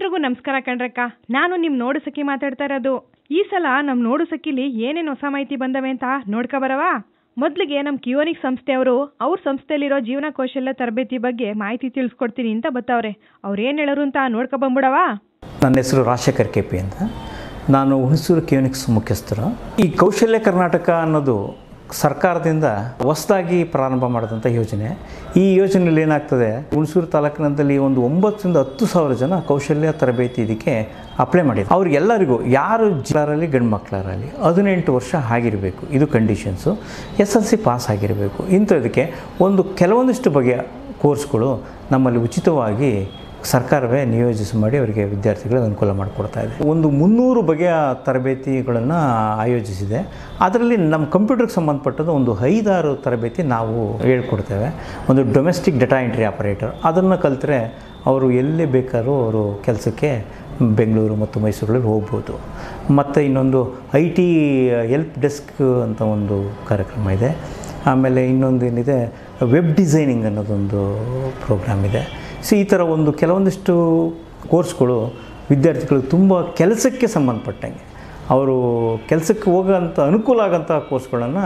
ಎಲ್ರಿಗೂ ನಮಸ್ಕಾರ ಕಣ್ರಕ್ಕ ನಾನು ನಿಮ್ ನೋಡು ಸಖಿ ಮಾತಾಡ್ತಾ ಇರೋದು ಈ ಸಲ ನಮ್ ನೋಡು ಸಖಿಲಿ ಏನೇನ್ ಹೊಸ ಮಾಹಿತಿ ಬಂದವೆ ಅಂತ ನೋಡ್ಕೊ ಬರವಾ ಮೊದ್ಲಿಗೆ ನಮ್ ಕಿಯೋನಿಕ್ ಸಂಸ್ಥೆಯವರು ಅವ್ರ ಸಂಸ್ಥೆಯಲ್ಲಿರೋ ಜೀವನ ಕೌಶಲ್ಯ ತರಬೇತಿ ಬಗ್ಗೆ ಮಾಹಿತಿ ತಿಳಿಸ್ಕೊಡ್ತೀನಿ ಅಂತ ಬತ್ತವ್ರೆ ಅವ್ರು ಏನ್ ಹೇಳೋರು ಅಂತ ನೋಡ್ಕೊ ಬಂದ್ಬಿಡವಾ ನನ್ನ ಹೆಸರು ರಾಜಶೇಖರ್ ಕೆ ಪಿ ಅಂತ ನಾನು ಹುಣಸೂರು ಕಿಯೋನಿಕ್ಸ್ ಮುಖ್ಯಸ್ಥರು ಈ ಕೌಶಲ್ಯ ಕರ್ನಾಟಕ ಅನ್ನೋದು ಸರ್ಕಾರದಿಂದ ಹೊಸದಾಗಿ ಪ್ರಾರಂಭ ಮಾಡಿದಂಥ ಯೋಜನೆ ಈ ಯೋಜನೆಯಲ್ಲಿ ಏನಾಗ್ತದೆ ಹುಣಸೂರು ತಾಲೂಕಿನಲ್ಲಿ ಒಂದು ಒಂಬತ್ತರಿಂದ ಹತ್ತು ಸಾವಿರ ಜನ ಕೌಶಲ್ಯ ತರಬೇತಿ ಇದಕ್ಕೆ ಅಪ್ಲೈ ಮಾಡಿದ್ರು ಅವ್ರಿಗೆಲ್ಲರಿಗೂ ಯಾರು ಜಿಲ್ಲಾರಲ್ಲಿ ಗಂಡು ಮಕ್ಕಳರಲ್ಲಿ ಹದಿನೆಂಟು ವರ್ಷ ಆಗಿರಬೇಕು ಇದು conditions S L C pass ಆಗಿರಬೇಕು ಇಂಥದಕ್ಕೆ ಒಂದು ಕೆಲವೊಂದಿಷ್ಟು ಬಗೆಯ ಕೋರ್ಸ್ಗಳು ನಮ್ಮಲ್ಲಿ ಉಚಿತವಾಗಿ ಸರ್ಕಾರವೇ ನಿಯೋಜಿಸಿ ಮಾಡಿ ಅವರಿಗೆ ವಿದ್ಯಾರ್ಥಿಗಳಿಗೆ ಅನುಕೂಲ ಮಾಡಿಕೊಡ್ತಾ ಇದೆ ಒಂದು ಮುನ್ನೂರು ಬಗೆಯ ತರಬೇತಿಗಳನ್ನು ಆಯೋಜಿಸಿದೆ ಅದರಲ್ಲಿ ನಮ್ಮ ಕಂಪ್ಯೂಟರ್ಗೆ ಸಂಬಂಧಪಟ್ಟದ್ದು ಒಂದು ಐದಾರು ತರಬೇತಿ ನಾವು ಹೇಳ್ಕೊಡ್ತೇವೆ ಒಂದು ಡೊಮೆಸ್ಟಿಕ್ ಡೇಟಾ ಎಂಟ್ರಿ ಆಪರೇಟರ್ ಅದನ್ನು ಕಲಿತ್ರೆ ಅವರು ಎಲ್ಲಿ ಬೇಕಾದ್ರೂ ಅವರು ಕೆಲಸಕ್ಕೆ ಬೆಂಗಳೂರು ಮತ್ತು ಮೈಸೂರಲ್ಲಿ ಹೋಗ್ಬೋದು ಮತ್ತು ಇನ್ನೊಂದು ಐ ಟಿ ಹೆಲ್ಪ್ ಡೆಸ್ಕ್ ಅಂತ ಒಂದು ಕಾರ್ಯಕ್ರಮ ಇದೆ ಆಮೇಲೆ ಇನ್ನೊಂದು ಏನಿದೆ ವೆಬ್ ಡಿಸೈನಿಂಗ್ ಅನ್ನೋದೊಂದು ಪ್ರೋಗ್ರಾಮ್ ಇದೆ ಸೊ ಈ ಥರ ಒಂದು ಕೆಲವೊಂದಿಷ್ಟು ಕೋರ್ಸ್ಗಳು ವಿದ್ಯಾರ್ಥಿಗಳು ತುಂಬ ಕೆಲಸಕ್ಕೆ ಸಂಬಂಧಪಟ್ಟಂಗೆ ಅವರು ಕೆಲಸಕ್ಕೆ ಹೋಗೋಂಥ ಅನುಕೂಲ ಆಗೋಂಥ ಕೋರ್ಸ್ಗಳನ್ನು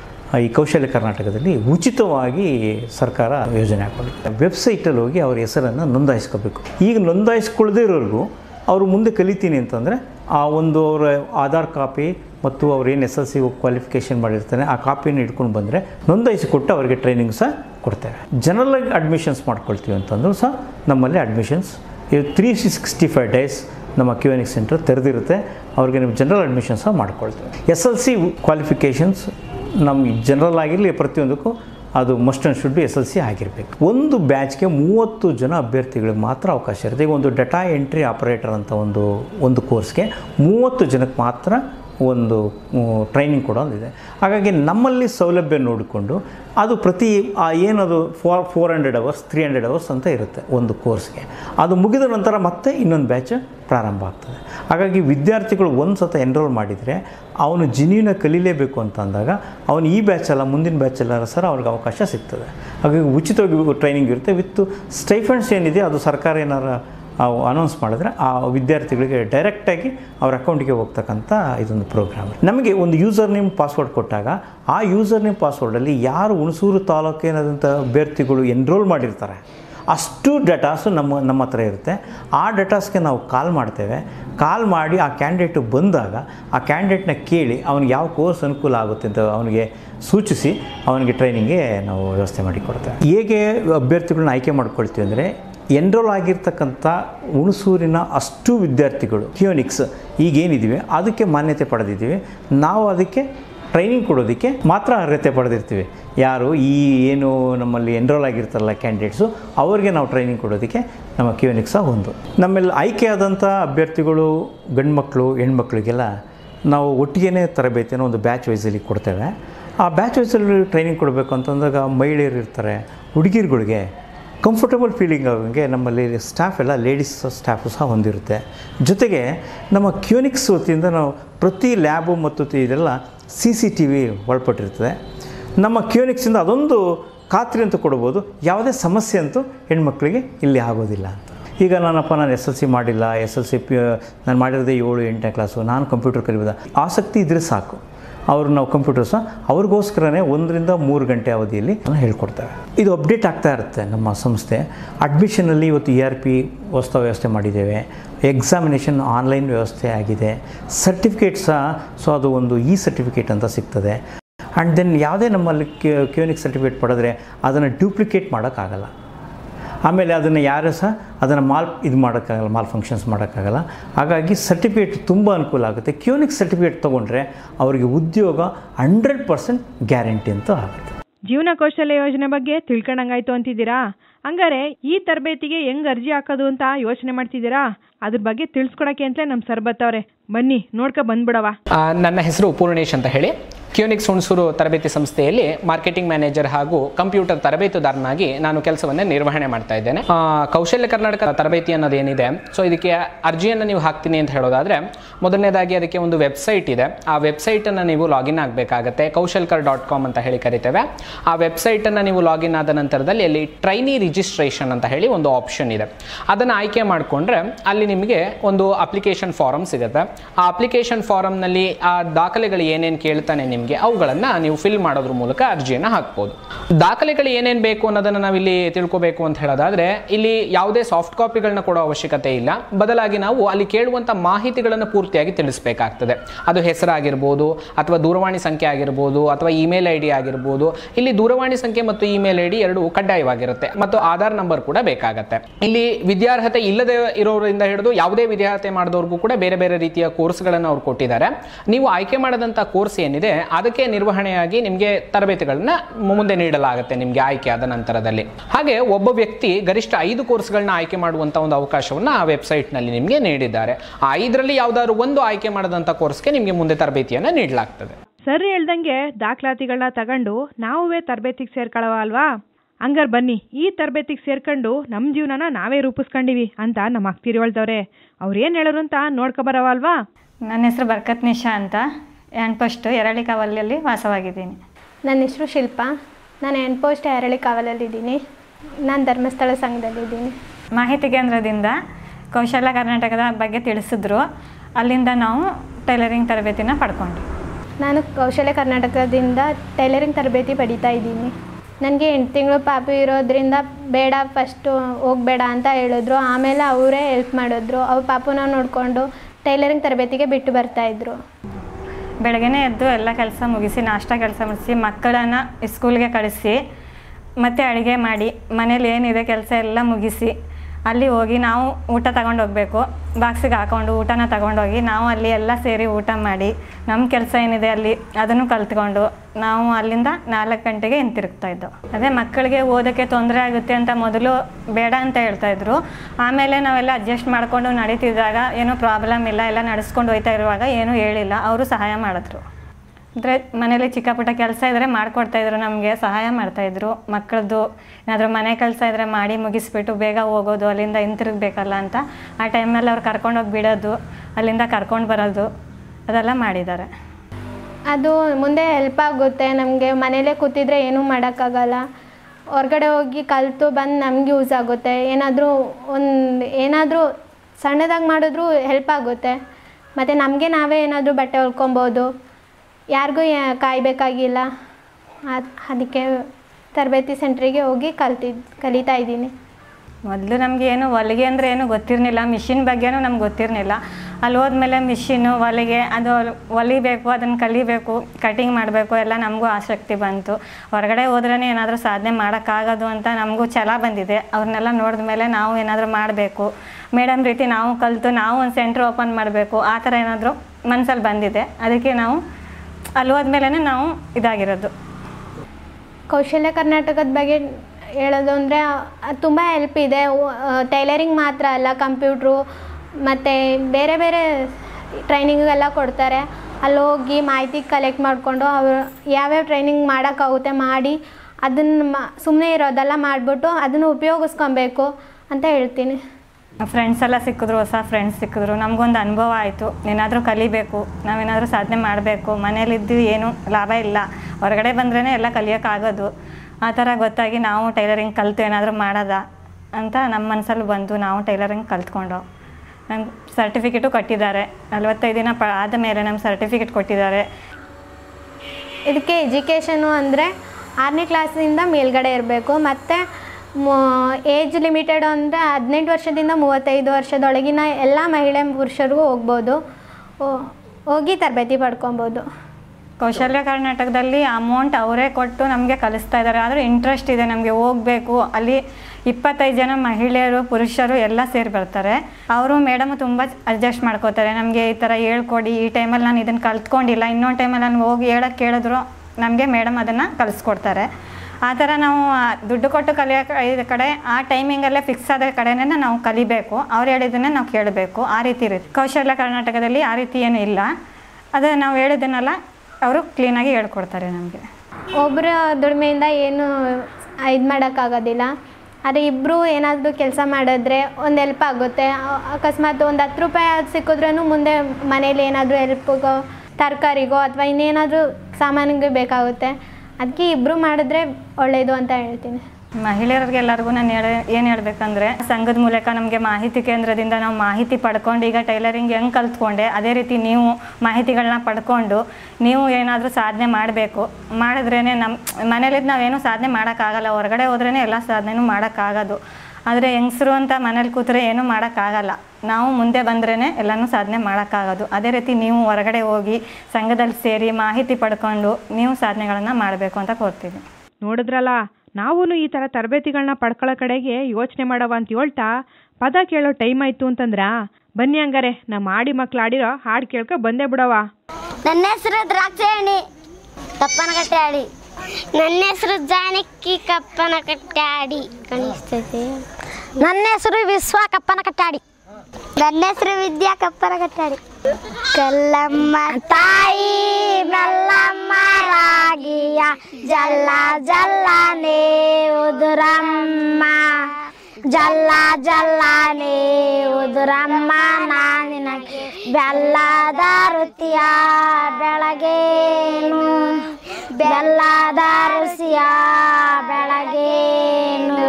ಈ ಕೌಶಲ್ಯ ಕರ್ನಾಟಕದಲ್ಲಿ ಉಚಿತವಾಗಿ ಸರ್ಕಾರ ಯೋಜನೆ ಹಾಕೊಂಡಿದೆ ವೆಬ್ಸೈಟಲ್ಲಿ ಹೋಗಿ ಅವ್ರ ಹೆಸರನ್ನು ನೋಂದಾಯಿಸ್ಕೋಬೇಕು ಈಗ ನೋಂದಾಯಿಸ್ಕೊಳ್ಳದೇ ಇರೋರಿಗೂ ಅವರು ಮುಂದೆ ಕಲಿತೀನಿ ಅಂತಂದರೆ ಆ ಒಂದು ಅವರ ಆಧಾರ್ ಕಾಪಿ ಮತ್ತು ಅವ್ರು ಏನು ಎಸ್ ಎಲ್ ಸಿ ಕ್ವಾಲಿಫಿಕೇಷನ್ ಮಾಡಿರ್ತಾನೆ ಆ ಕಾಪಿನ ಇಟ್ಕೊಂಡು ಬಂದರೆ ನೋಂದಾಯಿಸಿಕೊಟ್ಟು ಅವರಿಗೆ ಟ್ರೈನಿಂಗ್ ಸಹ ಕೊಡ್ತೇವೆ ಜನರಲಾಗಿ ಅಡ್ಮಿಷನ್ಸ್ ಮಾಡ್ಕೊಳ್ತೀವಿ ಅಂತಂದರೂ ಸಹ ನಮ್ಮಲ್ಲಿ ಅಡ್ಮಿಷನ್ಸ್ ಇದು ತ್ರೀ ಸಿಕ್ಸ್ಟಿ ಫೈವ್ ಡೇಸ್ ನಮ್ಮ ಕ್ಯೂನಿಕ್ ಸೆಂಟರ್ ತೆರೆದಿರುತ್ತೆ ಅವ್ರಿಗೆ ನೀವು ಜನರಲ್ ಅಡ್ಮಿಷನ್ ಸಹ ಮಾಡ್ಕೊಳ್ತೇವೆ ಎಸ್ ಎಲ್ ಸಿ ಕ್ವಾಲಿಫಿಕೇಷನ್ಸ್ ನಮ್ಮ ಜನರಲ್ ಆಗಿರಲಿ ಪ್ರತಿಯೊಂದಕ್ಕೂ ಅದು must and should S L C ಆಗಿರಬೇಕು ಒಂದು ಬ್ಯಾಚ್ಗೆ ಮೂವತ್ತು ಜನ ಅಭ್ಯರ್ಥಿಗಳಿಗೆ ಮಾತ್ರ ಅವಕಾಶ ಇರುತ್ತೆ ಈಗ ಒಂದು ಡೇಟಾ ಎಂಟ್ರಿ ಆಪರೇಟರ್ ಅಂತ ಒಂದು ಒಂದು ಕೋರ್ಸ್ಗೆ ಮೂವತ್ತು ಜನಕ್ಕೆ ಮಾತ್ರ ಒಂದು ಟ್ರೈನಿಂಗ್ ಕೊಡೋದಿದೆ ಹಾಗಾಗಿ ನಮ್ಮಲ್ಲಿ ಸೌಲಭ್ಯ ನೋಡಿಕೊಂಡು ಅದು ಪ್ರತಿ ಆ ಏನದು four four hundred hours three hundred hours ಅಂತ ಇರುತ್ತೆ ಒಂದು ಕೋರ್ಸ್ಗೆ ಅದು ಮುಗಿದ ನಂತರ ಮತ್ತೆ ಇನ್ನೊಂದು ಬ್ಯಾಚ್ ಪ್ರಾರಂಭ ಆಗ್ತದೆ ಹಾಗಾಗಿ ವಿದ್ಯಾರ್ಥಿಗಳು ಒಂದು ಸತ ಎನ್ರೋಲ್ ಮಾಡಿದರೆ ಅವನು ಜಿನ್ಯೂನ ಕಲೀಲೇಬೇಕು ಅಂತ ಅಂದಾಗ ಅವನು ಈ ಬ್ಯಾಚ್ ಅಲ್ಲ ಮುಂದಿನ ಬ್ಯಾಚ್ ಅಲ್ಲ ಸರ್ ಅವ್ರಿಗೆ ಅವಕಾಶ ಸಿಗ್ತದೆ ಹಾಗಾಗಿ ಉಚಿತವಾಗಿ ಟ್ರೈನಿಂಗ್ ಇರುತ್ತೆ ವಿತ್ ಸ್ಟೈಫಂಡ್ಸ್ ಏನಿದೆ ಅದು ಸರ್ಕಾರ ಏನಾರ ಅನೌನ್ಸ್ ಮಾಡಿದ್ರೆ ಆ ವಿದ್ಯಾರ್ಥಿಗಳಿಗೆ ಡೈರೆಕ್ಟಾಗಿ ಅವ್ರ ಅಕೌಂಟಿಗೆ ಹೋಗ್ತಕ್ಕಂಥ ಇದೊಂದು ಪ್ರೋಗ್ರಾಮ್ ನಮಗೆ ಒಂದು ಯೂಸರ್ ನೇಮ್ ಪಾಸ್ವರ್ಡ್ ಕೊಟ್ಟಾಗ ಆ ಯೂಸರ್ ನೇಮ್ ಪಾಸ್ವರ್ಡಲ್ಲಿ ಯಾರು ಹುಣಸೂರು ತಾಲೂಕಿನದಂಥ ಅಭ್ಯರ್ಥಿಗಳು ಎನ್ರೋಲ್ ಮಾಡಿರ್ತಾರೆ ಅಷ್ಟು ಡೇಟಾಸು ನಮ್ಮ ನಮ್ಮ ಹತ್ರ ಇರುತ್ತೆ ಆ ಡೇಟಾಸ್ಗೆ ನಾವು ಕಾಲ್ ಮಾಡ್ತೇವೆ ಕಾಲ್ ಮಾಡಿ ಆ ಕ್ಯಾಂಡಿಡೇಟು ಬಂದಾಗ ಆ ಕ್ಯಾಂಡಿಡೇಟ್ನ ಕೇಳಿ ಅವ್ನಿಗೆ ಯಾವ ಕೋರ್ಸ್ ಅನುಕೂಲ ಆಗುತ್ತೆ ಅಂತ ಅವನಿಗೆ ಸೂಚಿಸಿ ಅವನಿಗೆ ಟ್ರೈನಿಂಗ್ಗೆ ನಾವು ವ್ಯವಸ್ಥೆ ಮಾಡಿ ಕೊಡ್ತೇವೆ ಹೇಗೆ ಅಭ್ಯರ್ಥಿಗಳನ್ನ ಆಯ್ಕೆ ಮಾಡ್ಕೊಳ್ತೀವಿ ಅಂದರೆ ಎನ್ರೋಲ್ ಆಗಿರ್ತಕ್ಕಂಥ ಹುಣಸೂರಿನ ಅಷ್ಟು ವಿದ್ಯಾರ್ಥಿಗಳು ಕ್ಯೂನಿಕ್ಸ್ ಈಗೇನಿದ್ದೀವಿ ಅದಕ್ಕೆ ಮಾನ್ಯತೆ ಪಡೆದಿದ್ದೀವಿ ನಾವು ಅದಕ್ಕೆ ಟ್ರೈನಿಂಗ್ ಕೊಡೋದಕ್ಕೆ ಮಾತ್ರ ಅರ್ಹತೆ ಪಡೆದಿರ್ತೀವಿ ಯಾರು ಈ ಏನು ನಮ್ಮಲ್ಲಿ ಎನ್ರೋಲ್ ಆಗಿರ್ತಾರಲ್ಲ ಕ್ಯಾಂಡಿಡೇಟ್ಸು ಅವ್ರಿಗೆ ನಾವು ಟ್ರೈನಿಂಗ್ ಕೊಡೋದಕ್ಕೆ ನಮ್ಮ ಕ್ಯೂನಿಕ್ಸ ಒಂದು ನಮ್ಮಲ್ಲಿ ಆಯ್ಕೆಯಾದಂಥ ಅಭ್ಯರ್ಥಿಗಳು ಗಂಡು ಮಕ್ಕಳು ಹೆಣ್ಮಕ್ಳಿಗೆಲ್ಲ ನಾವು ಒಟ್ಟಿಗೆ ತರಬೇತಿಯನ್ನು ಒಂದು ಬ್ಯಾಚ್ ವೈಸಲ್ಲಿ ಕೊಡ್ತೇವೆ ಆ ಬ್ಯಾಚ್ ವೈಸಲ್ಲಿ ಟ್ರೈನಿಂಗ್ ಕೊಡಬೇಕು ಅಂತಂದಾಗ ಮಹಿಳೆಯರು ಇರ್ತಾರೆ ಹುಡುಗಿರುಗಳಿಗೆ ಕಂಫರ್ಟಬಲ್ ಫೀಲಿಂಗ್ ಆಗೋಂಗೆ ನಮ್ಮಲ್ಲಿ ಸ್ಟಾಫ್ ಎಲ್ಲ ಲೇಡೀಸ್ ಸ್ಟಾಫು ಸಹ ಹೊಂದಿರುತ್ತೆ ಜೊತೆಗೆ ನಮ್ಮ ಕ್ಯೂನಿಕ್ಸ್ ವತಿಯಿಂದ ನಾವು ಪ್ರತಿ ಲ್ಯಾಬು ಮತ್ತು ಇದೆಲ್ಲ ಸಿ ಸಿ ಟಿ ವಿ ಒಳಪಟ್ಟಿರ್ತದೆ ನಮ್ಮ ಕ್ಯೂನಿಕ್ಸಿಂದ ಅದೊಂದು ಖಾತ್ರಿ ಅಂತ ಕೊಡ್ಬೋದು ಯಾವುದೇ ಸಮಸ್ಯೆ ಅಂತೂ ಹೆಣ್ಮಕ್ಳಿಗೆ ಇಲ್ಲಿ ಆಗೋದಿಲ್ಲ ಅಂತ ಈಗ ನಾನಪ್ಪ ನಾನು ಎಸ್ ಎಲ್ ಸಿ ಮಾಡಿಲ್ಲ ಎಸ್ ಎಲ್ ಸಿ ಪಿ ನಾನು ಮಾಡಿರೋದೇ ಏಳು ಎಂಟನೇ ಕ್ಲಾಸು ನಾನು ಕಂಪ್ಯೂಟರ್ ಕಲಿಬೋದ ಆಸಕ್ತಿ ಇದ್ದರೆ ಸಾಕು ಅವರು ನಾವು ಕಂಪ್ಯೂಟರ್ಸ ಅವ್ರಿಗೋಸ್ಕರನೇ ಒಂದರಿಂದ ಮೂರು ಗಂಟೆ ಅವಧಿಯಲ್ಲಿ ಹೇಳ್ಕೊಡ್ತೇವೆ ಇದು ಅಪ್ಡೇಟ್ ಆಗ್ತಾ ಇರುತ್ತೆ ನಮ್ಮ ಸಂಸ್ಥೆ ಅಡ್ಮಿಷನಲ್ಲಿ ಇವತ್ತು ಇ ಆರ್ ಪಿ ಹೊಸ ವ್ಯವಸ್ಥೆ ಮಾಡಿದ್ದೇವೆ ಎಕ್ಸಾಮಿನೇಷನ್ ಆನ್ಲೈನ್ ವ್ಯವಸ್ಥೆ ಆಗಿದೆ ಸರ್ಟಿಫಿಕೇಟ್ ಸಹ ಸೊ ಅದು ಒಂದು ಇ ಸರ್ಟಿಫಿಕೇಟ್ ಅಂತ ಸಿಗ್ತದೆ ಆ್ಯಂಡ್ ದೆನ್ ಯಾವುದೇ ನಮ್ಮಲ್ಲಿ ಕ್ಯೂನಿಕ್ ಸರ್ಟಿಫಿಕೇಟ್ ಪಡೆದ್ರೆ ಅದನ್ನು ಡ್ಯೂಪ್ಲಿಕೇಟ್ ಮಾಡೋಕ್ಕಾಗಲ್ಲ ಆಮೇಲೆ ಅದನ್ನು ಯಾರೂ ಸಹ ಅದನ್ನು ಮಾಲ್ ಇದು ಮಾಡೋಕ್ಕಾಗಲ್ಲ ಮಾಲ್ ಫಂಕ್ಷನ್ಸ್ ಮಾಡೋಕ್ಕಾಗಲ್ಲ ಹಾಗಾಗಿ ಸರ್ಟಿಫಿಕೇಟ್ ತುಂಬ ಅನುಕೂಲ ಆಗುತ್ತೆ ಕ್ಯೂನಿಕ್ ಸರ್ಟಿಫಿಕೇಟ್ ತೊಗೊಂಡ್ರೆ ಅವರಿಗೆ ಉದ್ಯೋಗ ಹಂಡ್ರೆಡ್ ಪರ್ಸೆಂಟ್ ಗ್ಯಾರಂಟಿ ಅಂತ ಆಗುತ್ತೆ ಜೀವನ ಕೌಶಲ್ಯ ಯೋಜನೆ ಬಗ್ಗೆ ತಿಳ್ಕೊಂಡಂಗಾಯ್ತು ಅಂತಿದ್ದೀರಾ ಹಂಗಾರೆ ಈ ತರಬೇತಿಗೆ ಹೆಂಗ್ ಅರ್ಜಿ ಹಾಕೋದು ಅಂತ ಯೋಚನೆ ಮಾಡ್ತಿದ್ದೀರಾ ಅದ್ರ ಬಗ್ಗೆ ತಿಳ್ಸ್ಕೊಡಕ್ಕೆ ಅಂತಲೇ ನಮ್ಮ ಸರ್ ಬತ್ತವ್ರೆ ಬನ್ನಿ ನೋಡ್ಕೊ ಬಂದ್ಬಿಡವ ಆ, ನನ್ನ ಹೆಸರು ಪೂರ್ಣೇಶ್ ಅಂತ ಹೇಳಿ ಕ್ಯೂನಿಕ್ಸ್ ಹುಣಸೂರು ತರಬೇತಿ ಸಂಸ್ಥೆಯಲ್ಲಿ ಮಾರ್ಕೆಟಿಂಗ್ ಮ್ಯಾನೇಜರ್ ಹಾಗೂ ಕಂಪ್ಯೂಟರ್ ತರಬೇತುದಾರನಾಗಿ ನಾನು ಕೆಲಸವನ್ನು ನಿರ್ವಹಣೆ ಮಾಡ್ತಾ ಇದ್ದೇನೆ ಆ, ಕೌಶಲ್ಯ ಕರ್ನಾಟಕ ತರಬೇತಿ ಅನ್ನೋದೇನಿದೆ ಸೊ ಇದಕ್ಕೆ ಅರ್ಜಿಯನ್ನು ನೀವು ಹಾಕ್ತೀನಿ ಅಂತ ಹೇಳೋದಾದ್ರೆ ಮೊದಲನೇದಾಗಿ ಅದಕ್ಕೆ ಒಂದು ವೆಬ್ಸೈಟ್ ಇದೆ ಆ ವೆಬ್ಸೈಟನ್ನು ನೀವು ಲಾಗಿನ್ ಆಗಬೇಕಾಗತ್ತೆ ಕೌಶಲ್ಕರ್ ಡಾಟ್ ಕಾಮ್ ಅಂತ ಹೇಳಿ ಕರಿತೇವೆ ಆ ವೆಬ್ಸೈಟನ್ನು ನೀವು ಲಾಗಿನ್ ಆದ ನಂತರದಲ್ಲಿ ಅಲ್ಲಿ ಟ್ರೈನಿ ರಿಜಿಸ್ಟ್ರೇಷನ್ ಅಂತ ಹೇಳಿ ಒಂದು ಆಪ್ಷನ್ ಇದೆ ಅದನ್ನು ಆಯ್ಕೆ ಮಾಡಿಕೊಂಡ್ರೆ ಅಲ್ಲಿ ನಿಮಗೆ ಒಂದು ಅಪ್ಲಿಕೇಶನ್ ಫಾರಮ್ ಸಿಗುತ್ತೆ ಆ ಅಪ್ಲಿಕೇಶನ್ ಫಾರಮ್ನಲ್ಲಿ ಆ ದಾಖಲೆಗಳು ಏನೇನು ಕೇಳ್ತಾನೆ ನಿಮಗೆ ಅವುಗಳನ್ನು ನೀವು ಫಿಲ್ ಮಾಡೋದ್ರ ಮೂಲಕ ಅರ್ಜಿಯನ್ನು ಹಾಕ್ಬೋದು ದಾಖಲೆಗಳು ಏನೇನು ಬೇಕು ಅನ್ನೋದನ್ನು ನಾವಿಲ್ಲಿ ತಿಳ್ಕೊಬೇಕು ಅಂತ ಹೇಳೋದಾದ್ರೆ ಇಲ್ಲಿ ಯಾವುದೇ ಸಾಫ್ಟ್ ಕಾಪಿಗಳನ್ನ ಕೊಡೋ ಅವಶ್ಯಕತೆ ಇಲ್ಲ ಬದಲಾಗಿ ನಾವು ಅಲ್ಲಿ ಕೇಳುವಂಥ ಮಾಹಿತಿಗಳನ್ನು ಪೂರ್ತಿಯಾಗಿ ತಿಳಿಸ್ಬೇಕಾಗ್ತದೆ ಅದು ಹೆಸರಾಗಿರ್ಬೋದು ಅಥವಾ ದೂರವಾಣಿ ಸಂಖ್ಯೆ ಆಗಿರ್ಬೋದು ಅಥವಾ ಇಮೇಲ್ ಐ ಡಿ ಆಗಿರ್ಬೋದು ಇಲ್ಲಿ ದೂರವಾಣಿ ಸಂಖ್ಯೆ ಮತ್ತು ಇಮೇಲ್ ಐ ಡಿ ಎರಡು ಕಡ್ಡಾಯವಾಗಿರುತ್ತೆ ಮತ್ತು ಆಧಾರ್ ನಂಬರ್ ಕೂಡ ಬೇಕಾಗತ್ತೆ ಇಲ್ಲಿ ವಿದ್ಯಾರ್ಹತೆ ಇಲ್ಲದೆ ಇರೋರಿಂದ ಹಿಡಿದು ಯಾವುದೇ ವಿದ್ಯಾರ್ಹತೆ ಮಾಡಿದವ್ರಿಗೂ ಕೂಡ ಬೇರೆ ಬೇರೆ ರೀತಿಯ ಕೋರ್ಸ್ಗಳನ್ನು ಅವ್ರು ಕೊಟ್ಟಿದ್ದಾರೆ ನೀವು ಆಯ್ಕೆ ಮಾಡಿದಂಥ ಕೋರ್ಸ್ ಏನಿದೆ ಅದಕ್ಕೆ ನಿರ್ವಹಣೆಯಾಗಿ ನಿಮಗೆ ತರಬೇತಿಗಳನ್ನ ಮುಂದೆ ನೀಡಲಾಗುತ್ತೆ ನಿಮಗೆ ಆಯ್ಕೆ ಆದ ನಂತರದಲ್ಲಿ ಹಾಗೆ ಒಬ್ಬ ವ್ಯಕ್ತಿ ಗರಿಷ್ಠ ಐದು ಕೋರ್ಸ್ಗಳನ್ನ ಆಯ್ಕೆ ಮಾಡುವಂಥ ಒಂದು ಅವಕಾಶವನ್ನು ಆ ವೆಬ್ಸೈಟ್ನಲ್ಲಿ ನಿಮಗೆ ನೀಡಿದ್ದಾರೆ ಆ ಐದರಲ್ಲಿ ಯಾವುದಾದ್ರು ಒಂದು ಆಯ್ಕೆ ಮಾಡಿದಂಥ ಕೋರ್ಸ್ಗೆ ನಿಮಗೆ ಮುಂದೆ ತರಬೇತಿಯನ್ನು ನೀಡಲಾಗ್ತದೆ ಸರ್ ಹೇಳ್ದಂಗೆ ದಾಖಲಾತಿಗಳನ್ನ ತಗೊಂಡು ನಾವೇ ತರಬೇತಿಗೆ ಸೇರ್ಕೊಳ್ಳವ ಅಲ್ವಾ ಹಂಗಾರ್ ಬನ್ನಿ ಈ ತರಬೇತಿಗೆ ಸೇರ್ಕೊಂಡು ನಮ್ಮ ಜೀವನನ ನಾವೇ ರೂಪಿಸ್ಕೊಂಡಿವಿ ಅಂತ ನಮ್ಮ ಅಕ್ತಿರಿ ಹೇಳ್ದವ್ರೆ ಅವ್ರು ಏನು ಹೇಳೋರು ಅಂತ ನೋಡ್ಕೊಬರವ ಅಲ್ವಾ ನನ್ನ ಹೆಸರು ಬರ್ಕತ್ ನಿಶಾ ಅಂತ ಆ್ಯಂಡ್ ಫಸ್ಟು ಎರಳಿ ಕಾವಲಿಯಲ್ಲಿ ವಾಸವಾಗಿದ್ದೀನಿ ನನ್ನ ಹೆಸರು ಶಿಲ್ಪ ನಾನು ಎಂಡ್ ಪೋಸ್ಟ್ ಅರಳಿ ಕಾವಲಲ್ಲಿದ್ದೀನಿ ನಾನು ಧರ್ಮಸ್ಥಳ ಸಂಘದಲ್ಲಿದ್ದೀನಿ ಮಾಹಿತಿ ಕೇಂದ್ರದಿಂದ ಕೌಶಲ್ಯ ಕರ್ನಾಟಕದ ಬಗ್ಗೆ ತಿಳಿಸಿದ್ರು ಅಲ್ಲಿಂದ ನಾವು ಟೈಲರಿಂಗ್ ತರಬೇತಿನ ಪಡ್ಕೊಂಡ್ವಿ ನಾನು ಕೌಶಲ್ಯ ಕರ್ನಾಟಕದಿಂದ ಟೈಲರಿಂಗ್ ತರಬೇತಿ ಪಡಿತಾ ಇದ್ದೀನಿ ನನಗೆ ಎಂಟು ತಿಂಗಳು ಪಾಪು ಇರೋದ್ರಿಂದ ಬೇಡ ಫಸ್ಟು ಹೋಗಬೇಡ ಅಂತ ಹೇಳಿದ್ರು ಆಮೇಲೆ ಅವರೇ ಹೆಲ್ಪ್ ಮಾಡಿದ್ರು ಅವ್ರ ಪಾಪುನ ನೋಡಿಕೊಂಡು ಟೈಲರಿಂಗ್ ತರಬೇತಿಗೆ ಬಿಟ್ಟು ಬರ್ತಾಯಿದ್ರು ಬೆಳಗ್ಗೆನೇ ಎದ್ದು ಎಲ್ಲ ಕೆಲಸ ಮುಗಿಸಿ ನಾಷ್ಟ ಕೆಲಸ ಮುಗಿಸಿ ಮಕ್ಕಳನ್ನು ಸ್ಕೂಲ್ಗೆ ಕಳಿಸಿ ಮತ್ತು ಅಡುಗೆ ಮಾಡಿ ಮನೇಲಿ ಏನಿದೆ ಕೆಲಸ ಎಲ್ಲ ಮುಗಿಸಿ ಅಲ್ಲಿ ಹೋಗಿ ನಾವು ಊಟ ತಗೊಂಡು ಹೋಗಬೇಕು ಬಾಕ್ಸಿಗೆ ಹಾಕೊಂಡು ಊಟನ ತಗೊಂಡೋಗಿ ನಾವು ಅಲ್ಲಿ ಎಲ್ಲ ಸೇರಿ ಊಟ ಮಾಡಿ ನಮ್ಮ ಕೆಲಸ ಏನಿದೆ ಅಲ್ಲಿ ಅದನ್ನು ಕಲ್ತ್ಕೊಂಡು ನಾವು ಅಲ್ಲಿಂದ ನಾಲ್ಕು ಗಂಟೆಗೆ ಹಿಂತಿರುಗ್ತಾ ಇದ್ದೋ ಅದೇ ಮಕ್ಕಳಿಗೆ ಓದೋಕ್ಕೆ ತೊಂದರೆ ಆಗುತ್ತೆ ಅಂತ ಮೊದಲು ಬೇಡ ಅಂತ ಹೇಳ್ತಾ ಇದ್ರು ಆಮೇಲೆ ನಾವೆಲ್ಲ ಅಡ್ಜಸ್ಟ್ ಮಾಡಿಕೊಂಡು ನಡೀತಿದ್ದಾಗ ಏನೂ ಪ್ರಾಬ್ಲಮ್ ಇಲ್ಲ ಎಲ್ಲ ನಡೆಸ್ಕೊಂಡು ಹೋಯ್ತಾ ಇರುವಾಗ ಏನೂ ಹೇಳಿಲ್ಲ ಅವರು ಸಹಾಯ ಮಾಡಿದ್ರು ಅಂದರೆ ಮನೇಲಿ ಚಿಕ್ಕ ಪುಟ್ಟ ಕೆಲಸ ಇದ್ದರೆ ಮಾಡಿಕೊಡ್ತಾಯಿದ್ರು ನಮಗೆ ಸಹಾಯ ಮಾಡ್ತಾಯಿದ್ರು ಮಕ್ಕಳದ್ದು ಏನಾದರೂ ಮನೆ ಕೆಲಸ ಇದ್ದರೆ ಮಾಡಿ ಮುಗಿಸ್ಬಿಟ್ಟು ಬೇಗ ಹೋಗೋದು ಅಲ್ಲಿಂದ ಹಿಂತಿರುಗಬೇಕಲ್ಲ ಅಂತ ಆ ಟೈಮಲ್ಲಿ ಅವ್ರು ಕರ್ಕೊಂಡೋಗಿ ಬಿಡೋದು ಅಲ್ಲಿಂದ ಕರ್ಕೊಂಡು ಬರೋದು ಅದೆಲ್ಲ ಮಾಡಿದ್ದಾರೆ ಅದು ಮುಂದೆ ಹೆಲ್ಪ್ ಆಗುತ್ತೆ ನಮಗೆ ಮನೇಲೇ ಕೂತಿದ್ರೆ ಏನೂ ಮಾಡೋಕ್ಕಾಗಲ್ಲ ಹೊರ್ಗಡೆ ಹೋಗಿ ಕಲಿತು ಬಂದು ನಮ್ಗೆ ಯೂಸ್ ಆಗುತ್ತೆ ಏನಾದರೂ ಒಂದು ಏನಾದರೂ ಸಣ್ಣದಾಗಿ ಮಾಡಿದ್ರೂ ಹೆಲ್ಪ್ ಆಗುತ್ತೆ ಮತ್ತು ನಮಗೆ ನಾವೇ ಏನಾದರೂ ಬಟ್ಟೆ ಹೊಲ್ಕೊಬೋದು ಯಾರಿಗೂ ಕಾಯಬೇಕಾಗಿಲ್ಲ ಅದ್- ಅದಕ್ಕೆ ತರಬೇತಿ ಸೆಂಟ್ರಿಗೆ ಹೋಗಿ ಕಲ್ತಿದ್ದು ಕಲಿತಾ ಇದ್ದೀನಿ ಮೊದಲು ನಮಗೆ ಏನು ಹೊಲಿಗೆ ಅಂದರೆ ಏನು ಗೊತ್ತಿರಲಿಲ್ಲ ಮಿಷಿನ್ ಬಗ್ಗೆನೂ ನಮ್ಗೆ ಗೊತ್ತಿರಲಿಲ್ಲ ಅಲ್ಲಿ ಹೋದ್ಮೇಲೆ ಮಿಷಿನ್ನು ಹೊಲಿಗೆ ಅದು ಹೊಲಿಬೇಕು ಅದನ್ನು ಕಲಿಬೇಕು ಕಟಿಂಗ್ ಮಾಡಬೇಕು ಎಲ್ಲ ನಮಗೂ ಆಸಕ್ತಿ ಬಂತು ಹೊರಗಡೆ ಹೋದ್ರೇ ಏನಾದರೂ ಸಾಧನೆ ಮಾಡೋಕ್ಕಾಗೋದು ಅಂತ ನಮಗೂ ಛಲ ಬಂದಿದೆ ಅವ್ರನ್ನೆಲ್ಲ ನೋಡಿದ ಮೇಲೆ ನಾವು ಏನಾದರೂ ಮಾಡಬೇಕು ಮೇಡಮ್ ರೀತಿ ನಾವು ಕಲಿತು ನಾವು ಒಂದು ಸೆಂಟ್ರ್ ಓಪನ್ ಮಾಡಬೇಕು ಆ ಥರ ಏನಾದರೂ ಮನಸ್ಸಲ್ಲಿ ಬಂದಿದೆ ಅದಕ್ಕೆ ನಾವು ಅಲ್ಲಿ ಹೋದ್ಮೇಲೆ ನಾವು ಇದಾಗಿರೋದು ಕೌಶಲ್ಯ ಕರ್ನಾಟಕದ ಬಗ್ಗೆ ಹೇಳೋದು ಅಂದರೆ ತುಂಬ ಹೆಲ್ಪ್ ಇದೆ ಟೈಲರಿಂಗ್ ಮಾತ್ರ ಅಲ್ಲ ಕಂಪ್ಯೂಟ್ರು ಮತ್ತು ಬೇರೆ ಬೇರೆ ಟ್ರೈನಿಂಗೆಲ್ಲ ಕೊಡ್ತಾರೆ ಅಲ್ಲಿ ಹೋಗಿ ಮಾಹಿತಿ ಕಲೆಕ್ಟ್ ಮಾಡಿಕೊಂಡು ಅವರು ಯಾವ್ಯಾವ ಟ್ರೈನಿಂಗ್ ಮಾಡೋಕ್ಕಾಗುತ್ತೆ ಮಾಡಿ ಅದನ್ನು ಮ ಸುಮ್ಮನೆ ಇರೋದೆಲ್ಲ ಮಾಡಿಬಿಟ್ಟು ಅದನ್ನು ಉಪಯೋಗಿಸ್ಕೊಬೇಕು ಅಂತ ಹೇಳ್ತೀನಿ ಫ್ರೆಂಡ್ಸ್ ಎಲ್ಲ ಸಿಕ್ಕಿದ್ರು ಹೊಸ ಫ್ರೆಂಡ್ಸ್ ಸಿಕ್ಕಿದ್ರು ನಮಗೊಂದು ಅನುಭವ ಆಯಿತು ಏನಾದರೂ ಕಲಿಬೇಕು ನಾವೇನಾದರೂ ಸಾಧನೆ ಮಾಡಬೇಕು ಮನೇಲಿದ್ದು ಏನೂ ಲಾಭ ಇಲ್ಲ ಹೊರಗಡೆ ಬಂದ್ರೇ ಎಲ್ಲ ಕಲಿಯೋಕ್ಕಾಗೋದು ಆ ಥರ ಗೊತ್ತಾಗಿ ನಾವು ಟೈಲರಿಂಗ್ ಕಲಿತು ಏನಾದರೂ ಮಾಡೋದ ಅಂತ ನಮ್ಮ ಮನಸ್ಸಲ್ಲಿ ಬಂದು ನಾವು ಟೈಲರಿಂಗ್ ಕಲ್ತ್ಕೊಂಡು ನಂಗೆ ಸರ್ಟಿಫಿಕೇಟು ಕೊಟ್ಟಿದ್ದಾರೆ ನಲವತ್ತೈದು ದಿನ ಪ ಆದ ಮೇಲೆ ನಮ್ಮ ಸರ್ಟಿಫಿಕೇಟ್ ಕೊಟ್ಟಿದ್ದಾರೆ ಇದಕ್ಕೆ ಎಜುಕೇಷನು ಅಂದರೆ ಆರನೇ ಕ್ಲಾಸಿಂದ ಮೇಲ್ಗಡೆ ಇರಬೇಕು ಮತ್ತು ಏಜ್ ಲಿಮಿಟೆಡ್ ಅಂದರೆ ಹದಿನೆಂಟು ವರ್ಷದಿಂದ ಮೂವತ್ತೈದು ವರ್ಷದೊಳಗಿನ ಎಲ್ಲ ಮಹಿಳೆ ಪುರುಷರಿಗೂ ಹೋಗ್ಬೋದು ಹೋ- ಹೋಗಿ ತರಬೇತಿ ಪಡ್ಕೊಬೋದು ಕೌಶಲ್ಯ ಕರ್ನಾಟಕದಲ್ಲಿ ಅಮೌಂಟ್ ಅವರೇ ಕೊಟ್ಟು ನಮಗೆ ಕಲಿಸ್ತಾ ಇದ್ದಾರೆ ಆದರೆ ಇಂಟ್ರೆಸ್ಟ್ ಇದೆ ನಮಗೆ ಹೋಗಬೇಕು ಅಲ್ಲಿ ಇಪ್ಪತ್ತೈದು ಜನ ಮಹಿಳೆಯರು ಪುರುಷರು ಎಲ್ಲ ಸೇರಿ ಬರ್ತಾರೆ ಅವರು ಮೇಡಮ್ ತುಂಬ ಅಡ್ಜಸ್ಟ್ ಮಾಡ್ಕೋತಾರೆ ನಮಗೆ ಈ ಥರ ಹೇಳ್ಕೊಡಿ ಈ ಟೈಮಲ್ಲಿ ನಾನು ಇದನ್ನು ಕಲ್ತ್ಕೊಂಡಿಲ್ಲ ಇನ್ನೊಂದು ಟೈಮಲ್ಲಿ ನಾನು ಹೋಗಿ ಹೇಳೋಕ್ಕೆ ಕೇಳಿದ್ರು ನಮಗೆ ಮೇಡಮ್ ಅದನ್ನು ಕಲಿಸ್ಕೊಡ್ತಾರೆ ಆ ಥರ ನಾವು ಆ, ದುಡ್ಡು ಕೊಟ್ಟು ಕಲಿಯೋ ಕ- ಇದ್ ಕಡೆ ಆ ಟೈಮಿಂಗಲ್ಲೇ ಫಿಕ್ಸ್ ಆದ ಕಡೆನೇ ನಾವು ಕಲಿಬೇಕು ಅವ್ರು ಹೇಳಿದ್ದನ್ನೇ ನಾವು ಕೇಳಬೇಕು ಆ ರೀತಿ ಇರುತ್ತೆ ಕೌಶಲ್ಯ ಕರ್ನಾಟಕದಲ್ಲಿ ಆ ರೀತಿ ಏನೂ ಇಲ್ಲ ಅದೇ ನಾವು ಹೇಳಿದ್ದನ್ನೆಲ್ಲ ಅವರು ಕ್ಲೀನಾಗಿ ಹೇಳ್ಕೊಡ್ತಾರೆ ನಮಗೆ ಒಬ್ಬರ ದುಡಿಮೆಯಿಂದ ಏನು ಇದು ಮಾಡೋಕ್ಕಾಗೋದಿಲ್ಲ ಆದರೆ ಇಬ್ಬರು ಏನಾದರೂ ಕೆಲಸ ಮಾಡಿದ್ರೆ ಒಂದು ಹೆಲ್ಪ್ ಆಗುತ್ತೆ ಅ- ಅಕಸ್ಮಾತ್ ಒಂದು ಹತ್ತು ರೂಪಾಯಿ ಅದು ಸಿಕ್ಕಿದ್ರೂ ಮುಂದೆ ಮನೇಲಿ ಏನಾದರೂ ಹೆಲ್ಪ್ಗೋ ತರಕಾರಿಗೋ ಅಥವಾ ಇನ್ನೇನಾದರೂ ಸಾಮಾನಿಗೆ ಬೇಕಾಗುತ್ತೆ ಅದಕ್ಕೆ ಇಬ್ಬರು ಮಾಡಿದ್ರೆ ಒಳ್ಳೆಯದು ಅಂತ ಹೇಳ್ತೀನಿ ಮಹಿಳೆಯರಿಗೆಲ್ಲರಿಗೂ ನಾನು ಹೇಳ ಏನು ಹೇಳ್ಬೇಕಂದ್ರೆ ಸಂಘದ ಮೂಲಕ ನಮಗೆ ಮಾಹಿತಿ ಕೇಂದ್ರದಿಂದ ನಾವು ಮಾಹಿತಿ ಪಡ್ಕೊಂಡು ಈಗ ಟೈಲರಿಂಗ್ ಹೆಂಗೆ ಕಲ್ತ್ಕೊಂಡೆ ಅದೇ ರೀತಿ ನೀವು ಮಾಹಿತಿಗಳನ್ನ ಪಡ್ಕೊಂಡು ನೀವು ಏನಾದರೂ ಸಾಧನೆ ಮಾಡಬೇಕು ಮಾಡಿದ್ರೇ ನಮ್ಮ ಮನೇಲಿದ್ದು ನಾವೇನು ಸಾಧನೆ ಮಾಡೋಕ್ಕಾಗಲ್ಲ ಹೊರಗಡೆ ಹೋದ್ರೇ ಎಲ್ಲ ಸಾಧನೆನೂ ಮಾಡೋಕ್ಕಾಗೋದು ಆದರೆ ಹೆಂಗಸರು ಅಂತ ಮನೇಲಿ ಕೂತ್ರೆ ಏನೂ ಮಾಡೋಕ್ಕಾಗಲ್ಲ ನಾವು ಮುಂದೆ ಬಂದ್ರೇ ಎಲ್ಲನೂ ಸಾಧನೆ ಮಾಡೋಕ್ಕಾಗೋದು ಅದೇ ರೀತಿ ನೀವು ಹೊರಗಡೆ ಹೋಗಿ ಸಂಘದಲ್ಲಿ ಸೇರಿ ಮಾಹಿತಿ ಪಡ್ಕೊಂಡು ನೀವು ಸಾಧನೆಗಳನ್ನು ಮಾಡಬೇಕು ಅಂತ ಕೋರ್ತೀವಿ ನೋಡಿದ್ರಲ್ಲ ನಾವೂ ಈ ಥರ ತರಬೇತಿಗಳನ್ನ ಪಡ್ಕೊಳ್ಳೋ ಕಡೆಗೆ ಯೋಚನೆ ಮಾಡವ ಅಂತ ಹೇಳ್ತಾ ಪದ ಕೇಳೋ ಟೈಮ್ ಆಯ್ತು ಅಂತಂದ್ರ ಬನ್ನಿ ಹಂಗಾರೆ ನಮ್ಮ ಆಡಿ ಮಕ್ಳು ಆಡಿರೋ ಹಾಡು ಕೇಳ್ಕೊ ಬಂದೇ ಬಿಡವ ನನ್ನ ಹೆಸರು ದ್ರಾಕ್ಷಾಯಣಿ ಕಪ್ಪನಕಟ್ಟೆ ಆಡಿ ನನ್ನ ಹೆಸರು ಜಾನಕಿ ಕಪ್ಪನಕಟ್ಟೆ ಆಡಿ ಕಾಣಿಸ್ತೈತೆ ನನ್ನ ಹೆಸರು ವಿಶ್ವ ಕಪ್ಪನಕಟ್ಟೆ ಆಡಿ ನನ್ನ ಹೆಸರು ವಿದ್ಯಾ ಕಪ್ಪನಕಟ್ಟೆ ಆಡಿ ಕಲ್ಲಮ್ಮ ತಾಯಿ ಮೆಲ್ಲಮ್ಮ ರಾಗಿಯ ಜಲ್ಲ ಜಲ್ಲನೆ ಉದುರಮ್ಮ ಜಲ್ಲ ಜಲ್ಲನೆ ಉದುರಮ್ಮ ನಾನಿನಗೆ ಬೆಲ್ಲದ ರುಚಿಯ ಬೆಳಗೇನು ಬೆಲ್ಲದ ರುಚಿಯ ಬೆಳಗೇನು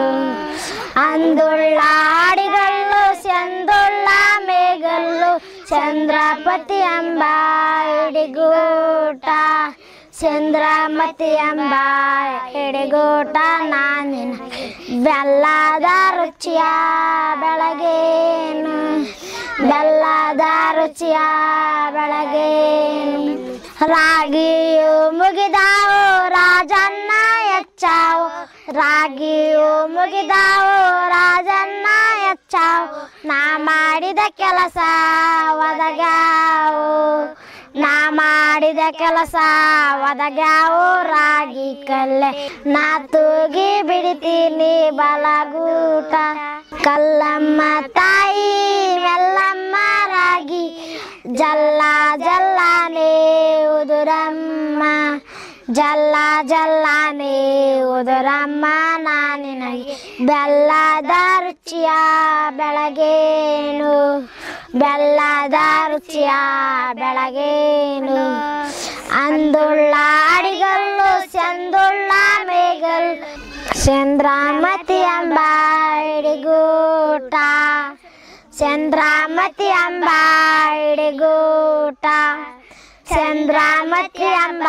ಅಂದುಳ್ಳ ಹಾಡಿಗಲ್ಲು ಚಂದುಳ್ಳ ಮೇಗಲ್ಲು ಚಂದ್ರಪತಿ ಎಂಬ ಹಿಡಿಗೂಟ ಚಂದ್ರಮತಿ ಎಂಬ ಹಿಡಿಗೂಟ ನಾನಿನ ಬೆಲ್ಲದ ರುಚಿಯ ಬೆಳಗೇನು ಬೆಲ್ಲದ ರುಚಿಯ ಬೆಳಗೇನು ರಾಗಿಯು ಮುಗಿದಾವು ರಾಜನ್ನ ಹೆಚ್ಚಾವು ರಾಗಿಯು ಮುಗಿದಾವು ರಾಜನ್ನ ಹೆಚ್ಚಾವು ನಾ ಮಾಡಿದ ಕೆಲಸ ಒದಗಾವು ನಾ ಮಾಡಿದ ಕೆಲಸ ಒದಗಾವು ರಾಗಿ ಕಲ್ಲೆ ನಾ ತೂಗಿ ಬಿಡ್ತೀನಿ ಬಲಗೂಟ ಕಲ್ಲಮ್ಮ ತಾಯಿ ಮೆಲ್ಲಮ್ಮ ರಾಗಿ ಜಲ್ಲ ಜಲ್ಲಾನೇ ಉದುರಮ್ಮ ಜಲ್ಲ ಜಲ್ಲಾನೇ ಉದುರಮ್ಮ ನಾನಿನಗೆ ಬೆಲ್ಲದ ರುಚಿಯ ಬೆಳಗೇನು ಬೆಲ್ಲದ ರುಚಿಯ ಬೆಳಗೇನು ಅಂದುಳ್ಳ ಅಡಿಗಲ್ಲು ಚಂದುಳ್ಳ ಮೇಗಲ್ ಚಂದ್ರಾಮತಿ ಎಂಬ ಹಿಡಿಗೂಟ ಚಂದ್ರಾಮತಿ ಎಂಬ ಹಿಡಿಗೂಟ ಚಂದ್ರಾಮತಿ ಎಂಬ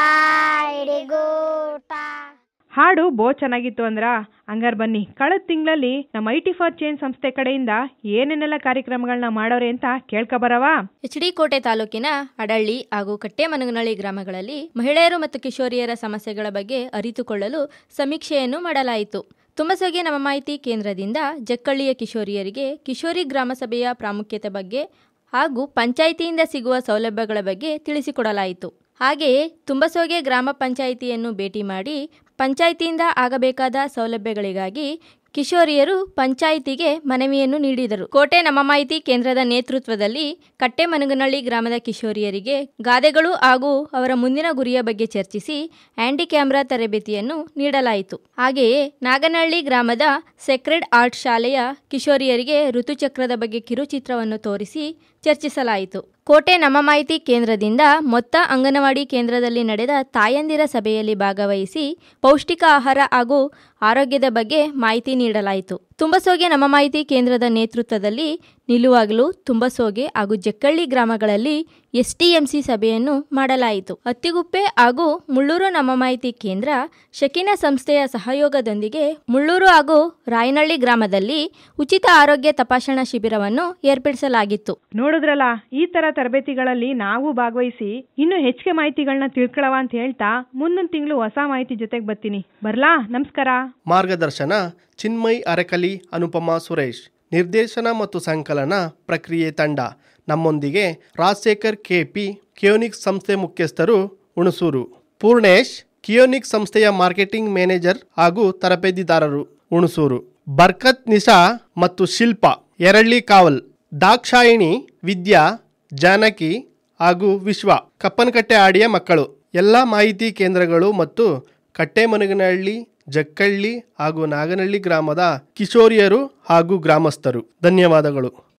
ಹಿಡಿಗೂಟ ಹಾಡು ಬೋ ಚೆನ್ನಾಗಿತ್ತು ಅಂದ್ರ ಹಂಗಾರ್ ಬನ್ನಿ ಕಳೆದ ತಿಂಗಳಲ್ಲಿ ನಮ್ಮ ಐ ಟಿ ಫಾರ್ ಚೇಂಜ್ ಸಂಸ್ಥೆ ಕಡೆಯಿಂದ ಏನೇನೆಲ್ಲ ಕಾರ್ಯಕ್ರಮಗಳನ್ನ ಮಾಡೋರೆ ಅಂತ ಕೇಳ್ಕೊಬರವಾ ಎಚ್ ಡಿ ಕೋಟೆ ತಾಲೂಕಿನ ಅಡಳ್ಳಿ ಹಾಗೂ ಕಟ್ಟೆಮನಗನಳ್ಳಿ ಗ್ರಾಮಗಳಲ್ಲಿ ಮಹಿಳೆಯರು ಮತ್ತು ಕಿಶೋರಿಯರ ಸಮಸ್ಯೆಗಳ ಬಗ್ಗೆ ಅರಿತುಕೊಳ್ಳಲು ಸಮೀಕ್ಷೆಯನ್ನು ಮಾಡಲಾಯಿತು ತುಂಬಸೊಗೆ ನಮ್ಮ ಮಾಹಿತಿ ಕೇಂದ್ರದಿಂದ ಜಕ್ಕಳ್ಳಿಯ ಕಿಶೋರಿಯರಿಗೆ ಕಿಶೋರಿ ಗ್ರಾಮಸಭೆಯ ಪ್ರಾಮುಖ್ಯತೆ ಬಗ್ಗೆ ಹಾಗೂ ಪಂಚಾಯಿತಿಯಿಂದ ಸಿಗುವ ಸೌಲಭ್ಯಗಳ ಬಗ್ಗೆ ತಿಳಿಸಿಕೊಡಲಾಯಿತು ಹಾಗೆಯೇ ತುಂಬಸೋಗೆ ಗ್ರಾಮ ಪಂಚಾಯಿತಿಯನ್ನು ಭೇಟಿ ಮಾಡಿ ಪಂಚಾಯಿತಿಯಿಂದ ಆಗಬೇಕಾದ ಸೌಲಭ್ಯಗಳಿಗಾಗಿ ಕಿಶೋರಿಯರು ಪಂಚಾಯಿತಿಗೆ ಮನವಿಯನ್ನು ನೀಡಿದರು ಕೋಟೆ ನಮ್ಮ ಮಾಹಿತಿ ಕೇಂದ್ರದ ನೇತೃತ್ವದಲ್ಲಿ ಕಟ್ಟೆಮನಗನಹಳ್ಳಿ ಗ್ರಾಮದ ಕಿಶೋರಿಯರಿಗೆ ಗಾದೆಗಳು ಹಾಗೂ ಅವರ ಮುಂದಿನ ಗುರಿಯ ಬಗ್ಗೆ ಚರ್ಚಿಸಿ ಆ್ಯಂಟಿ ಕ್ಯಾಮ್ರಾ ತರಬೇತಿಯನ್ನು ನೀಡಲಾಯಿತು ಹಾಗೆಯೇ ನಾಗನಹಳ್ಳಿ ಗ್ರಾಮದ ಸೆಕ್ರೆಡ್ ಆರ್ಟ್ ಶಾಲೆಯ ಕಿಶೋರಿಯರಿಗೆ ಋತುಚಕ್ರದ ಬಗ್ಗೆ ಕಿರುಚಿತ್ರವನ್ನು ತೋರಿಸಿ ಚರ್ಚಿಸಲಾಯಿತು ಕೋಟೆ ನಮ್ಮ ಮಾಹಿತಿ ಕೇಂದ್ರದಿಂದ ಮೊತ್ತ ಅಂಗನವಾಡಿ ಕೇಂದ್ರದಲ್ಲಿ ನಡೆದ ತಾಯಂದಿರ ಸಭೆಯಲ್ಲಿ ಭಾಗವಹಿಸಿ ಪೌಷ್ಟಿಕ ಆಹಾರ ಹಾಗೂ ಆರೋಗ್ಯದ ಬಗ್ಗೆ ಮಾಹಿತಿ ನೀಡಲಾಯಿತು ತುಂಬಸೋಗೆ ನಮ್ಮ ಮಾಹಿತಿ ಕೇಂದ್ರದ ನೇತೃತ್ವದಲ್ಲಿ ನಿಲುವಾಗಲು ತುಂಬಸೋಗೆ ಹಾಗೂ ಜಕ್ಕಳ್ಳಿ ಗ್ರಾಮಗಳಲ್ಲಿ ಎಸ್ಟಿಎಂಸಿ ಸಭೆಯನ್ನು ಮಾಡಲಾಯಿತು ಅತ್ತಿಗುಪ್ಪೆ ಹಾಗೂ ಮುಳ್ಳೂರು ನಮ್ಮ ಮಾಹಿತಿ ಕೇಂದ್ರ ಶಕಿನ ಸಂಸ್ಥೆಯ ಸಹಯೋಗದೊಂದಿಗೆ ಮುಳ್ಳೂರು ಹಾಗೂ ರಾಯನಹಳ್ಳಿ ಗ್ರಾಮದಲ್ಲಿ ಉಚಿತ ಆರೋಗ್ಯ ತಪಾಸಣಾ ಶಿಬಿರವನ್ನು ಏರ್ಪಡಿಸಲಾಗಿತ್ತು ನೋಡಿದ್ರಲ್ಲ ಈ ತರ ತರಬೇತಿಗಳಲ್ಲಿ ನಾವು ಭಾಗವಹಿಸಿ ಇನ್ನು ಹೆಚ್ಚಿಗೆ ಮಾಹಿತಿಗಳನ್ನ ತಿಳ್ಕೊಳವ ಅಂತ ಹೇಳ್ತಾ ಮುಂದಿನ ತಿಂಗಳು ಹೊಸ ಮಾಹಿತಿ ಜೊತೆಗೆ ಬರ್ತೀನಿ ಬರ್ಲಾ ನಮಸ್ಕಾರ ಮಾರ್ಗದರ್ಶನ ಚಿನ್ಮಯ್ ಅರಕಲಿ ಅನುಪಮಾ ಸುರೇಶ್ ನಿರ್ದೇಶನ ಮತ್ತು ಸಂಕಲನ ಪ್ರಕ್ರಿಯೆ ತಂಡ ನಮ್ಮೊಂದಿಗೆ ರಾಜಶೇಖರ್ ಕೆಪಿ ಕಿಯೋನಿಕ್ಸ್ ಸಂಸ್ಥೆ ಮುಖ್ಯಸ್ಥರು ಹುಣಸೂರು ಪೂರ್ಣೇಶ್ ಕಿಯೋನಿಕ್ಸ್ ಸಂಸ್ಥೆಯ ಮಾರ್ಕೆಟಿಂಗ್ ಮ್ಯಾನೇಜರ್ ಹಾಗೂ ತರಬೇತಿದಾರರು ಹುಣಸೂರು ಬರ್ಕತ್ ನಿಶಾ ಮತ್ತು ಶಿಲ್ಪ ಎರಳ್ಳಿ ಕಾವಲ್ ದಾಕ್ಷಾಯಿಣಿ ವಿದ್ಯಾ ಜಾನಕಿ ಹಾಗೂ ವಿಶ್ವ ಕಪ್ಪನಕಟ್ಟೆ ಆಡಿಯ ಮಕ್ಕಳು ಎಲ್ಲ ಮಾಹಿತಿ ಕೇಂದ್ರಗಳು ಮತ್ತು ಕಟ್ಟೆಮನಗನಹಳ್ಳಿ ಜಕ್ಕಳ್ಳಿ ಹಾಗೂ ನಾಗನಹಳ್ಳಿ ಗ್ರಾಮದ ಕಿಶೋರಿಯರು ಹಾಗೂ ಗ್ರಾಮಸ್ಥರು ಧನ್ಯವಾದಗಳು